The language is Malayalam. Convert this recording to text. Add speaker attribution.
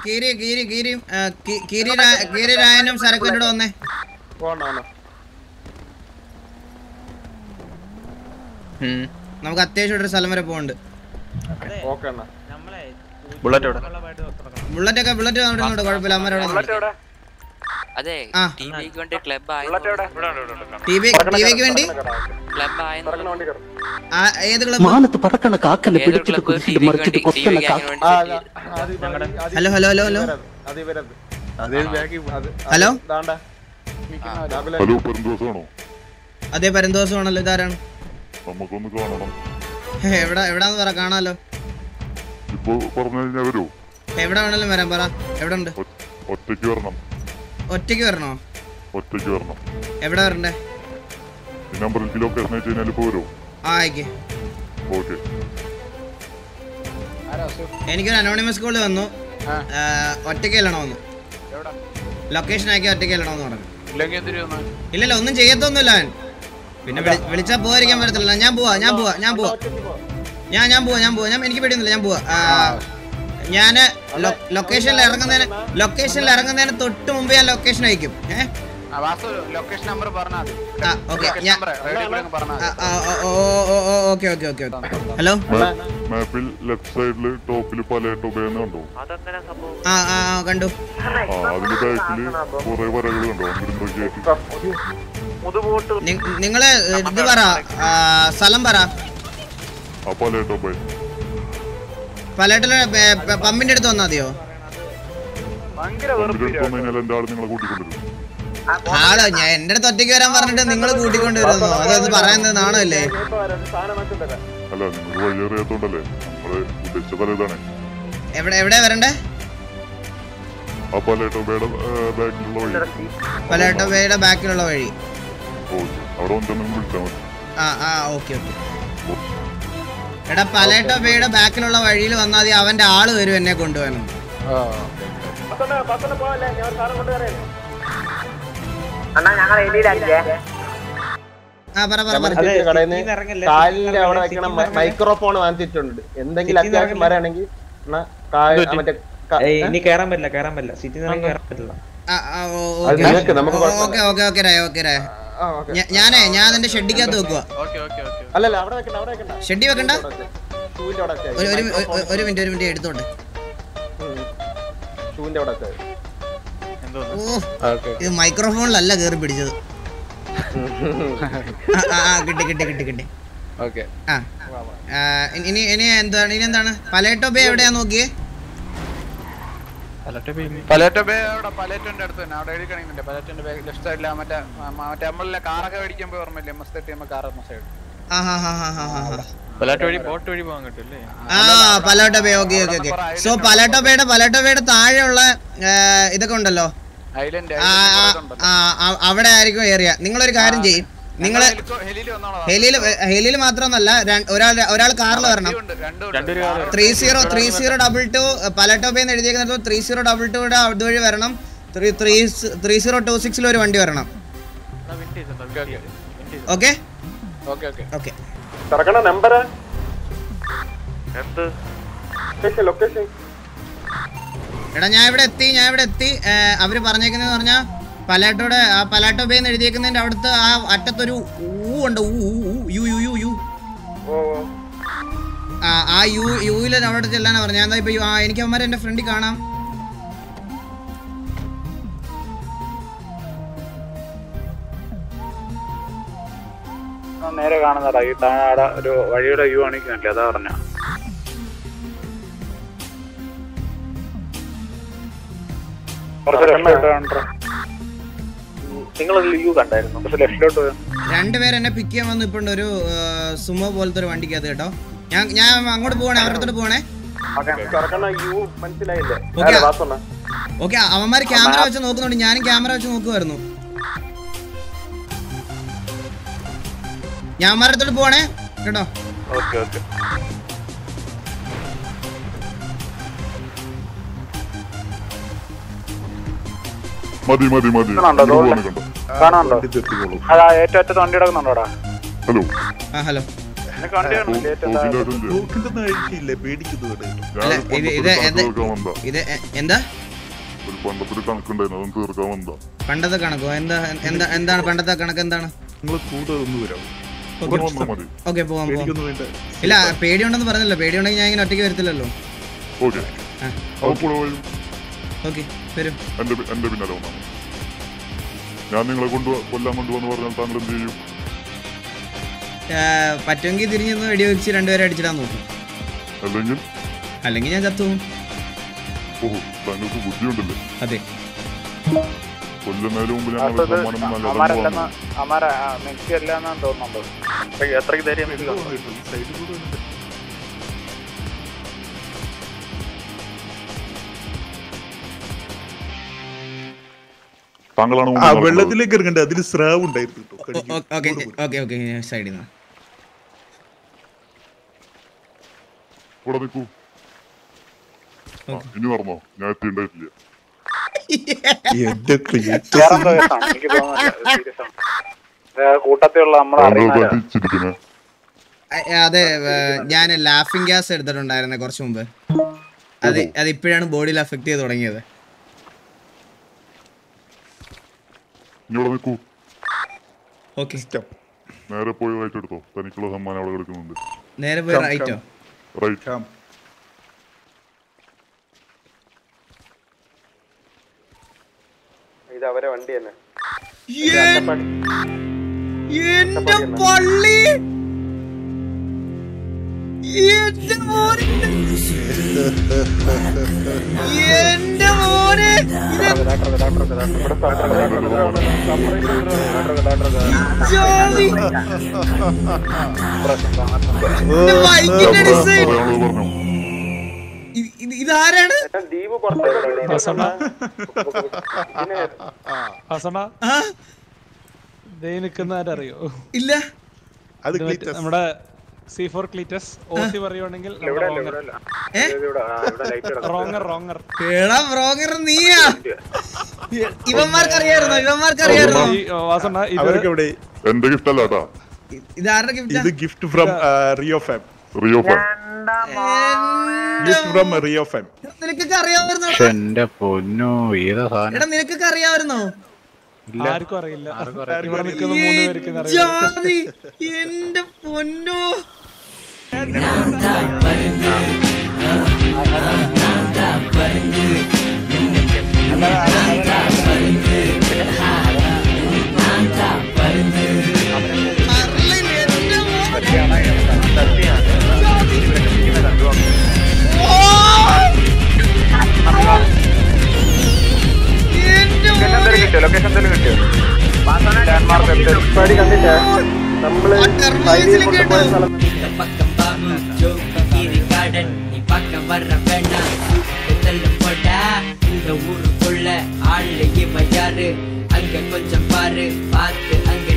Speaker 1: കീരി കീരി കീരിയും ആ, കി- കീരി രാ- കീരി രായനും സരക്കുൻ്റെ വന്നേ
Speaker 2: പോണോ
Speaker 3: ഉം.
Speaker 1: നമുക്ക് അത്യാവശ്യം ഒരു സ്ഥലം വരെ പോകുന്നുണ്ട്
Speaker 2: ഓക്കെ അണ്ണാ
Speaker 3: ബുള്ളറ്റ് എവിടെ
Speaker 1: ബുള്ളറ്റ് ഒക്കെ ബുള്ളറ്റ് അവിടെ കുഴപ്പമില്ല അമ്മ
Speaker 4: അതെ
Speaker 1: ആ.
Speaker 4: ടി വിക്ക് വേണ്ടി ക്ലബ് ആയ
Speaker 1: ടി വി ടി വിക്ക് വേണ്ടി
Speaker 4: ക്ലബ് ആയ
Speaker 1: ആ, ഏത് ക്ലബ്
Speaker 5: മാനത്ത് പറക്കണ കാക്കല്ലേ
Speaker 4: ഏതൊരു
Speaker 5: പിടിച്ചിട്ട്
Speaker 4: ക്ലബ് ടി
Speaker 5: കുരിശിട്ട്
Speaker 4: വിക്ക്
Speaker 5: മറിച്ചിട്ട്
Speaker 4: വേണ്ടി ടി വി
Speaker 5: കൊത്തണ കാ
Speaker 4: ഗ്യാങ്ങിന് വേണ്ടി
Speaker 2: ആ,
Speaker 4: set ചെയ്തു.
Speaker 2: അത്
Speaker 1: ഹലോ ഹലോ ഹലോ ഹലോ
Speaker 2: അത് ഇവരത്
Speaker 3: അതേ ബാഗിൽ
Speaker 2: അത്
Speaker 1: ഹലോ
Speaker 2: ദാണ്ട
Speaker 6: ഹലോ പെരുന്തോസാണോ
Speaker 1: അതേ പരന്തോഷമാണല്ലോ ഇതാരാണ്
Speaker 6: നമുക്കൊന്ന് കാണണം
Speaker 1: ഹേ, എവിടെ എവിടാന്ന് പറ കാണാലോ
Speaker 6: ഇപ്പൊ പറഞ്ഞു കഴിഞ്ഞാൽ വരൂ
Speaker 1: എവിടെ വേണേലും വരാൻ പറ എവിടെ ഉണ്ട്
Speaker 6: ഒ- ഒറ്റയ്ക്ക് വരണം
Speaker 1: ഒറ്റയ്ക്ക് വരണോ
Speaker 6: ഒറ്റയ്ക്ക് വരണം
Speaker 1: എവിടെ വരണ്ടേ
Speaker 6: ഈ നമ്പറിലേക്ക് ലൊക്കേഷൻ അയച്ചു കഴിഞ്ഞാൽ ഇപ്പൊ വരൂ
Speaker 1: ആ അയക്ക്
Speaker 6: ഓക്കെ
Speaker 1: എനിക്കൊരു അനോണിമസ് കോള് വന്നു ആ, ഒറ്റയ്ക്ക് ചെല്ലണമെന്ന് ലൊക്കേഷൻ ആക്കി ഒറ്റയ്ക്ക് ചെല്ലണമെന്ന് പറഞ്ഞു
Speaker 3: ഇല്ലെങ്കിൽ എന്തിനു വന്നു
Speaker 1: ഇല്ലല്ല ഒന്നും ചെയ്യത്തൊന്നുമില്ല അവൻ പിന്നെ വിളി- വിളിച്ചാ പോകാതിരിക്കാൻ പറ്റത്തില്ല ഞാൻ പോവാ ഞാൻ പോവാ ഞാൻ പോവാ ഞാൻ ഞാൻ പോവാ ഞാൻ പോവാ ഞാൻ എനിക്ക് പേടിയൊന്നുമില്ല ഞാൻ പോവാ ആ, ഞാന് ലൊ- ലൊക്കേഷനിൽ ഇറങ്ങുന്നതിന് ലൊക്കേഷനിൽ ഇറങ്ങുന്നതിന് തൊട്ട് മുമ്പ് ഞാൻ ലൊക്കേഷൻ അയക്കും ഏ
Speaker 3: ആ വാസു ലൊക്കേഷൻ നമ്പർ പറഞ്ഞാൽ മതി
Speaker 1: ആ ഓക്കെ
Speaker 3: ലൊക്കേഷൻ
Speaker 1: ഞാൻ
Speaker 3: നമ്പർ റേഡിയോ കൂടെ അങ്ങ് പറഞ്ഞാൽ
Speaker 1: ആ, ആ, ഓ, ഓ, ഓ, ഓ, okay okay okay okay hello
Speaker 6: മാപ്പിൽ ലെഫ്റ്റ് സൈഡിൽ ടോപ്പിൽ പല ടൊബേന്ന് കണ്ടോ
Speaker 1: ആ ആ ആ, കണ്ടു
Speaker 6: ആ അതിന്റെ ബാക്കിൽ കുറെ വരകൾ കണ്ടോ ഇരുമ്പൊക്കെയായിട്ട്
Speaker 1: നി- നിങ്ങള് ഇത് പറ ആ, സ്ഥലം പറ
Speaker 6: ആ പല ടൊബേ
Speaker 1: പലേട്ടില് പമ്പിന്റെ അടുത്ത് വന്നാ മതിയോ
Speaker 6: വന്നു കഴിഞ്ഞാൽ എന്റെ ആള് നിങ്ങളെ കൂട്ടിക്കൊണ്ടിരും
Speaker 1: ആള് ഞാൻ എന്റെ അടുത്ത് ഒറ്റയ്ക്ക് വരാൻ പറഞ്ഞിട്ട് നിങ്ങൾ കൂട്ടിക്കൊണ്ട് വരുന്നു അതൊന്ന് പറയുന്നത് നാണമല്ലേ
Speaker 6: അല്ല നിങ്ങൾ വഴി അറിയാത്തോണ്ടല്ലേ നമ്മള് ഉദ്ദേശിച്ച പല ഇതാണ്
Speaker 1: എവിടെ എവിടെ വരണ്ടേ
Speaker 6: ആ പല ടൊബയുടെ ബാക്കിലുള്ള വഴി
Speaker 1: പലേട്ടോബയുടെ ബാക്കിലുള്ള വഴി
Speaker 6: ഓക്കെ അവിടെ വന്നിട്ട് വിളിച്ചാൽ മതി
Speaker 1: ആ ആ ഓക്കെ ഓക്കെ എടാ പലേട്ടോബയുടെ ബാക്കിലുള്ള വഴിയിൽ വന്നാൽ മതി അവന്റെ ആള് വരും എന്നെ കൊണ്ടുപോകാനും ആ പറ പറ പറ
Speaker 2: കടയിൽ നിന്ന് കാലിന്റെ അവിടെ വെക്കണ മൈക്രോഫോൺ വാങ്ങിച്ചിട്ടുണ്ട് എന്തെങ്കിലും അത്യാവശ്യം വരാണെങ്കിൽ അണ്ണാ, കാ- ആ മറ്റേ ക-
Speaker 7: ഏയ് ഇനി കേറാൻ പറ്റില്ല കേറാൻ പറ്റില്ല സിറ്റിയിൽ നിന്ന് കേറാൻ പറ്റില്ല
Speaker 1: ആ, ആ, ഓ,
Speaker 2: അത്
Speaker 1: ഓക്കെ.
Speaker 2: നിങ്ങൾക്ക് നമുക്ക് കുഴപ്പമില്ല.
Speaker 1: ഓക്കെ ഓക്കെ ഓക്കെ രായ ഓക്കെ രായ
Speaker 2: ആ, ഓക്കേ.
Speaker 1: ഞാ- ഞാനേ ഞാൻ അതിന്റെ ഷെഡിക്കകത്ത് വെക്കുക
Speaker 3: ഓക്കെ ഓക്കെ ഓക്കെ
Speaker 2: അല്ലല്ല അവിടെ വെക്കണ്ട അവിടെ വെക്കണ്ട
Speaker 1: ഷെഡി വെക്കണ്ട
Speaker 2: ഷൂവിന്റെ അവിടെ വെച്ചാ
Speaker 1: ഒരു ഒരു
Speaker 2: മതി.
Speaker 1: ഒരു- ഒരു മിനിറ്റ് ഒരു മിനിറ്റ് എടുത്തോട്ടെ
Speaker 2: ഉം. ഷൂവിന്റെ അവിടെ വെച്ചാ മതി.
Speaker 1: ഓ ഇത് മൈക്രോഫോണിലല്ല കേറി പിടിച്ചത് ആ, ആ, ആ, കിട്ടി കിട്ടി കിട്ടി കിട്ടി
Speaker 3: ഓക്കെ
Speaker 1: ആ ആ, ഇനി- ഇനി ഇനി എന്താണ് ഇനി എന്താണ് പലേട്ടോ ബേ എവിടെയാ നോക്കിയേ
Speaker 3: പലേറ്റോ ബേ അവിടെ പലേറ്റോന്റെ അടുത്ത് തന്നെ അവിടെ എഴുതി കാണിക്കുന്നുണ്ട് പലേറ്റോന്റെ ബേ ലെഫ്റ്റ് സൈഡിലെ മറ്റേ ആ, മറ്റേ നമ്മളിലെ കാറൊക്കെ മേടിക്കാൻ പോയി ഓർമ്മയില്ലേ M S thirty M car M side
Speaker 1: ആ ഹാ ഹാ ഹാ ഹാ ഹാ
Speaker 8: പലാട്ട് വഴി ബോട്ട് വഴി പോകാൻ കിട്ടുമല്ലേ
Speaker 1: ആ പലാട്ടോ ബേ ഓക്കെ ഓക്കെ ഓക്കെ സോ പലാട്ടോ ബേയുടെ പലാട്ടോ ബേയുടെ താഴെയുള്ള ആ, ഇതൊക്കെ ഉണ്ടല്ലോ
Speaker 3: ഐലൻഡ്
Speaker 1: ആ, ആ, ആ, ആ, അവിടെ ആയിരിക്കും ഏരിയ നിങ്ങളൊരു കാര്യം ചെയ്യും നിങ്ങള്
Speaker 3: ഹെലിയിൽ വന്നോളാം
Speaker 1: ഹെലിയിൽ ഹെലിയിൽ മാത്രമൊന്നല്ല രണ്ട്- ഒരാൾ ഒരാൾ കാറിൽ വരണം
Speaker 3: ഉണ്ട് രണ്ടും
Speaker 8: രണ്ടൊരു car
Speaker 1: three zero three zero double two പലട്ടോപ്പേന്ന് എഴുതിയേക്കുന്നത് ത്രീ സീറോ ഡബിൾ ടുയുടെ അതുവഴി വരണം three three three zero two സിക്സിൽ ഒരു വണ്ടി വരണം ഓക്കെ
Speaker 3: ഓക്കെ ഓക്കെ
Speaker 1: ഓക്കെ
Speaker 2: തുറക്കണ നമ്പർ
Speaker 8: എന്ത്
Speaker 2: ലൊക്കേഷൻ
Speaker 1: എടാ ഞാൻ ഇവിടെ എത്തി ഞാൻ ഇവിടെ എത്തി ഏ, അവര് പറഞ്ഞേക്കുന്നതെന്ന് പറഞ്ഞാൽ പലാട്ടോടെ ആ പലാട്ടോ ബേ എന്ന് എഴുതിയേക്കുന്നതിന്റെ അവിടുത്തെ ആ അറ്റത്തൊരു ഊ ഉണ്ട് ഊ ഊ, ഊ, യു യു യു യു ആ ആ യു യുവിൽ അവിടെ ചെല്ലാനാ പറഞ്ഞത് ഞാൻ എന്താ ഇപ്പൊ യു- ആ എനിക്ക് അവന്മാരെ എന്റെ ഫ്രണ്ടിൽ കാണാം
Speaker 8: നേരെ കാണുന്നടാ ഈ താഴെ ഒരു വഴിയുടെ വ്യൂ കാണിക്കുന്നില്ലേ അതാ പറഞ്ഞ നിങ്ങൾ വ്യൂ കണ്ടായിരുന്നു പക്ഷെ ലെഫ്റ്റിലോട്ട് പോയോ
Speaker 1: രണ്ടുപേർ എന്നെ പിക്ക് ചെയ്യാൻ വന്നു ഇപ്പൊ ഒരു സുമോ പോലത്തെ ഒരു വണ്ടിക്കകത്ത് കേട്ടോ ഞാൻ ഞാൻ അങ്ങോട്ട് പോവാണേ അവരുടെ അടുത്തോട്ട് പോവാണേ
Speaker 2: തുറക്കണ യു മനസ്സിലായില്ലേ
Speaker 1: ഓക്കെ
Speaker 2: അല്ല, വാസണ്ണ.
Speaker 1: ഓക്കെ അവന്മാര് ക്യാമറ വെച്ച് നോക്കുന്നുണ്ട് ഞാനും ക്യാമറ വെച്ച് നോക്കുമായിരുന്നു ഞാൻ അവന്മാരുടെ അടുത്തോട്ട് പോവാണേ കേട്ടോ
Speaker 8: ഓക്കെ ഓക്കെ
Speaker 6: മതി മതി മതി
Speaker 8: കാണുന്നുണ്ടോ?
Speaker 6: നിങ്ങൾ പോകുന്നത് കണ്ടോ
Speaker 8: കാണാനുണ്ടോ
Speaker 6: വണ്ടി തെറ്റിക്കോളൂ
Speaker 8: അതാ ഏറ്റവും അറ്റത്ത് വണ്ടി കിടക്കുന്നുണ്ടോടാ
Speaker 6: ഹലോ
Speaker 1: ആ ഹലോ
Speaker 8: നിനക്ക് വണ്ടി കാണുന്നില്ലേ ഏറ്റവും താഴെ?
Speaker 6: തോക്കിന്റെ
Speaker 5: നോക്കുന്നൊന്നും കഴിക്കില്ല പേടിക്കുന്നുണ്ട്
Speaker 1: അല്ല,
Speaker 6: ഞാനൊരു
Speaker 1: ഇത് ഇത്
Speaker 6: പണ്ടത്തൊരു
Speaker 1: എന്ത്
Speaker 6: കണക്ക് തീർക്കാൻ വന്നതാ
Speaker 1: ഇത് എ- എന്താ
Speaker 6: ഒരു പണ്ടത്തൊരു കണക്കുണ്ടായിരുന്നു അതൊന്നും തീർക്കാൻ വന്നതാ
Speaker 1: പണ്ടത്തെ കണക്കോ എന്താ എന്താ എന്താണ് പണ്ടത്തെ കണക്ക് എന്താണ്
Speaker 5: നിങ്ങൾ കൂടെ ഒന്ന് വരാം
Speaker 6: ഒന്ന് വന്നാ മതി
Speaker 1: ഓക്കെ പോവാം പോവാം
Speaker 5: പേടിക്കൊന്നും വേണ്ട
Speaker 1: ഇല്ല പേടിയുണ്ടെന്ന് പറഞ്ഞല്ലോ പേടിയുണ്ടെങ്കിൽ ഞാൻ ഇങ്ങനെ ഒറ്റയ്ക്ക് വരത്തില്ലല്ലോ
Speaker 6: ഓക്കെ
Speaker 1: ആ.
Speaker 6: അവൻ കൂടെ വരും
Speaker 1: ഓക്കെ വരും
Speaker 6: എന്റെ പി- എന്റെ പിന്നാലെ വന്നാ മതി. ഞാൻ നിങ്ങളെ കൊണ്ട് കൊല്ലാൻ കൊണ്ടുവന്ന് പറഞ്ഞാൽ താങ്കൾ എന്ത് ചെയ്യും
Speaker 1: ആ, പറ്റുമെങ്കിൽ തിരിഞ്ഞൊന്ന് വെടിവെച്ച് രണ്ടുപേരെ അടിച്ചിടാൻ നോക്കും
Speaker 6: അല്ലെങ്കിൽ
Speaker 1: അല്ലെങ്കിൽ ഞാൻ ചത്തു പോകും.
Speaker 6: ഓഹോ താങ്കൾക്ക് ബുദ്ധിയുണ്ടല്ലേ
Speaker 1: അതെ
Speaker 6: കൊല്ലുന്നതിന് മുമ്പ് ഞങ്ങൾ
Speaker 8: അടുത്തത്
Speaker 6: സമ്മാനം നല്ലതെന്ന്
Speaker 8: അമാരല്ലെന്ന്
Speaker 6: പറഞ്ഞു
Speaker 8: അമാര മെസ്സി അല്ലാന്നാണ് തോന്നുന്നുണ്ടോ അത്രയ്ക്ക് എത്രയ്ക്ക് ധൈര്യം മെസ്സി വന്നു
Speaker 5: സൈഡിൽ കൂടെ വന്നിട്ട്
Speaker 6: താങ്കളാണ് മുമ്പ്
Speaker 5: ആ
Speaker 6: നടക്കുന്നത്.
Speaker 5: വെള്ളത്തിലേക്ക് ഇറങ്ങണ്ട അതിൽ സ്രാവ് ഉണ്ടായിരുന്നു കേട്ടോ
Speaker 1: ഓ-
Speaker 5: കടിക്കും.
Speaker 1: ഓ- ഓക്കെ
Speaker 5: കൂടെ പോര്.
Speaker 1: ഓക്കെ ഓക്കെ സൈഡിൽ നിന്ന്
Speaker 6: ഇവിടെ നിൽക്കൂ ആ, ഇനി നടന്നോ ഞാൻ എത്തിണ്ടായിട്ടില്ല
Speaker 5: എന്റെ ക്രീറ്റസ്
Speaker 8: വേറെന്തോ കേസാണ് എനിക്ക് തോന്നുന്നില്ല സീരിയസ് ആണ് ഇത് കൂട്ടത്തിലുള്ള നമ്മളെ
Speaker 6: താങ്കൾ
Speaker 8: അറിയുന്നവരാ
Speaker 6: പറ്റിച്ചിരിക്കുന്നത്
Speaker 1: അതെ ഞാൻ ലാഫിംഗ് ഗ്യാസ് എടുത്തിട്ടുണ്ടായിരുന്നെ കുറച്ച് മുമ്പ് അത് അത് ഇപ്പോഴാണ് ബോഡിയിൽ അഫക്ട് ചെയ്ത് തുടങ്ങിയത്
Speaker 6: ഇനി ഇവിടെ നിൽക്കൂ
Speaker 1: ഓക്കെ
Speaker 6: നേരെ പോയി റൈറ്റ് എടുത്തോ തനിക്കുള്ള സമ്മാനം അവിടെ കിടക്കുന്നുണ്ട്
Speaker 1: നേരെ പോയി
Speaker 5: Come,
Speaker 1: റൈറ്റോ
Speaker 6: റൈറ്റ്
Speaker 5: Come.
Speaker 2: ഇത് അവരെ വണ്ടി തന്നെ
Speaker 1: എന്റെ പള്ളി എന്റെ മോനെ എന്റെ മോനെ ജോലി എന്റെ ബൈക്കിന്റെ ഡിസൈൻ
Speaker 6: പറയാനുള്ളത് പറഞ്ഞോ
Speaker 1: ഇതാരാണ്
Speaker 2: ദീപ് കുറച്ച്
Speaker 9: ഹസണ
Speaker 1: ആ
Speaker 9: ദേ നിൽക്കുന്നവരറിയോ
Speaker 1: ഇല്ല
Speaker 5: അത്
Speaker 9: ഇത് മറ്റേ
Speaker 5: ക്ലീറ്റസ്
Speaker 9: നമ്മുടെ സി ഫോർ ക്ലീറ്റസ് ഓ സി പറയുവാണെങ്കിൽ
Speaker 8: ഇവിടെ അല്ല ഇവിടെ അല്ല
Speaker 1: ഏ?
Speaker 8: ഇത് ഇവിടെ ആ, ഇവിടെ ലൈറ്റ് കിടക്കും
Speaker 9: റോങ്ങർ റോങ്ങർ
Speaker 1: എടാ ബ്രോക്കർ നീയാ ഇവന്മാർക്ക് അറിയായിരുന്നോ ഇവന്മാർക്ക് അറിയായിരുന്നോ
Speaker 9: ഈ വാസണ ഇത്
Speaker 5: അവർക്ക് ഇവിടെ
Speaker 6: എന്റെ ഗിഫ്റ്റ് അല്ല കേട്ടാ
Speaker 1: ഇതാരുടെ ഗിഫ്റ്റാ
Speaker 5: ഇത് gift from Rio fam
Speaker 6: Rio fan
Speaker 5: gift from Rio fam
Speaker 1: നിനക്കൊക്കെ അറിയാമായിരുന്നോ
Speaker 8: എന്റെ പൊന്നോ ഏതാ സാധനം
Speaker 1: എടാ നിനക്കൊക്കെ അറിയാമായിരുന്നോ
Speaker 9: ആർക്കും അറിയില്ല ഇവിടെ നിൽക്കുന്ന മൂന്ന് പേർക്ക് അറിയാം
Speaker 1: ജാതി എന്റെ പൊന്നോ മറലിൻ എന്റെ മോനെ. ഓ! എന്റെ മോനെ.
Speaker 8: കിട്ടിയോ ലൊക്കേഷൻ എന്തെങ്കിലും കിട്ടിയോ ലാൻഡ്മാർക്ക് എന്തെങ്കിലും
Speaker 2: പരിപാടി കണ്ടില്ല നമ്മള്
Speaker 1: ആ ടെർമിനൽസിൽ കേട്ടോ
Speaker 10: இந்த பக்கம் பாபு ஜோக்கு கீரி கார்டன் நீ பக்கம் வர்ற வேணா தள்ளு போடா இந்த ஊருக்குள்ள ஆளு இவ யாரு அங்க கொஞ்சம் பாரு பார்த்து அங்க